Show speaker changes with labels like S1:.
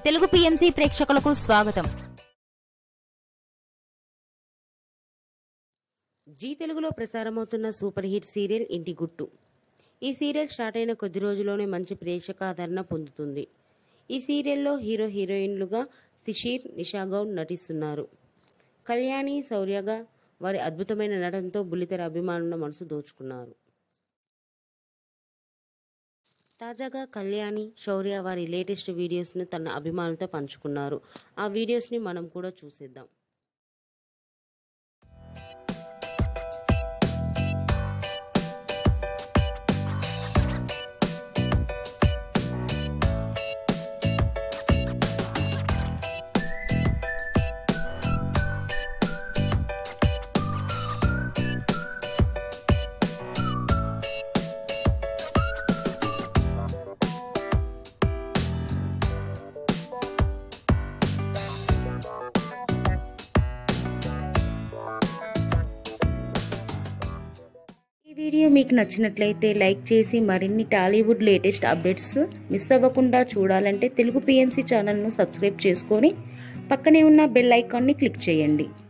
S1: Telugu PMC ప్రేక్షకులకు స్వాగతం
S2: G తెలుగులో ప్రసారమవుతున్న సూపర్ హిట్ సీరియల్ ఇంటి గుట్టు ఈ సీరియల్ స్టార్ట్ అయిన కొద్ది రోజుల్లోనే మంచి ప్రేక్షకాదరణ పొందుతుంది ఈ సీరియల్లో హీరో హీరోయిన్లుగా శిషీర్ నిషాగౌడ్ నటిస్తున్నారు కళ్యాణి శౌర్యగా వారి అద్భుతమైన నటనతో బుల్లితెర అభిమానుల మనసు దోచుకున్నారు తాజాగా కళ్యాణి శౌర్య వారి లేటెస్ట్ వీడియోస్ను తన అభిమానులతో పంచుకున్నారు ఆ వీడియోస్ని మనం కూడా చూసేద్దాం ఈ వీడియో మీకు నచ్చినట్లయితే లైక్ చేసి మరిన్ని టాలీవుడ్ లేటెస్ట్ అప్డేట్స్ మిస్ అవ్వకుండా చూడాలంటే తెలుగు పిఎంసి ఛానల్ను సబ్స్క్రైబ్ చేసుకొని పక్కనే ఉన్న బెల్ ఐకాన్ని క్లిక్ చేయండి